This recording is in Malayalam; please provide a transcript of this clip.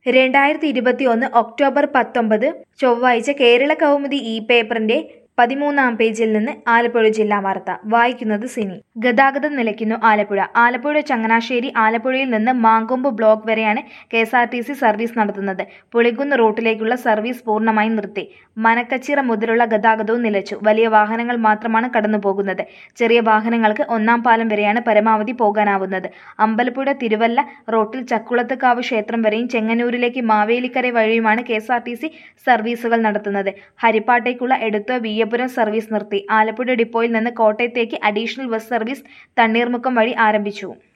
രണ്ടായിരത്തി ഇരുപത്തിയൊന്ന് ഒക്ടോബർ പത്തൊമ്പത് ചൊവ്വാഴ്ച കേരള കൗമുദി ഇ പേപ്പറിന്റെ പതിമൂന്നാം പേജിൽ നിന്ന് ആലപ്പുഴ ജില്ലാ വാർത്ത വായിക്കുന്നത് സിനി ഗതാഗതം നിലയ്ക്കുന്നു ആലപ്പുഴ ആലപ്പുഴ ചങ്ങനാശ്ശേരി ആലപ്പുഴയിൽ നിന്ന് മാങ്കൊമ്പ് ബ്ലോക്ക് വരെയാണ് K S R T C service നടത്തുന്നത് പുളിക്കുന്ന് റൂട്ടിലേക്കുള്ള സർവീസ് പൂർണ്ണമായും നിർത്തി മനക്കച്ചിറ മുതലുള്ള ഗതാഗതവും നിലച്ചു വലിയ വാഹനങ്ങൾ മാത്രമാണ് കടന്നു പോകുന്നത് ചെറിയ വാഹനങ്ങൾക്ക് ഒന്നാം പാലം വരെയാണ് പരമാവധി പോകാനാവുന്നത് അമ്പലപ്പുഴ തിരുവല്ല റോട്ടിൽ ചക്കുളത്തുകാവ് ക്ഷേത്രം വരെയും ചെങ്ങന്നൂരിലേക്ക് മാവേലിക്കര വഴിയുമാണ് K S R T C സർവീസുകൾ നടത്തുന്നത് ഹരിപ്പാട്ടേക്കുള്ള എടുത്ത വിയ്യപുരം സർവീസ് നിർത്തി ആലപ്പുഴ ഡിപ്പോയിൽ നിന്ന് കോട്ടയത്തേക്ക് അഡീഷണൽ ബസ് സർവീസ് തണ്ണീർമുക്കം വഴി ആരംഭിച്ചു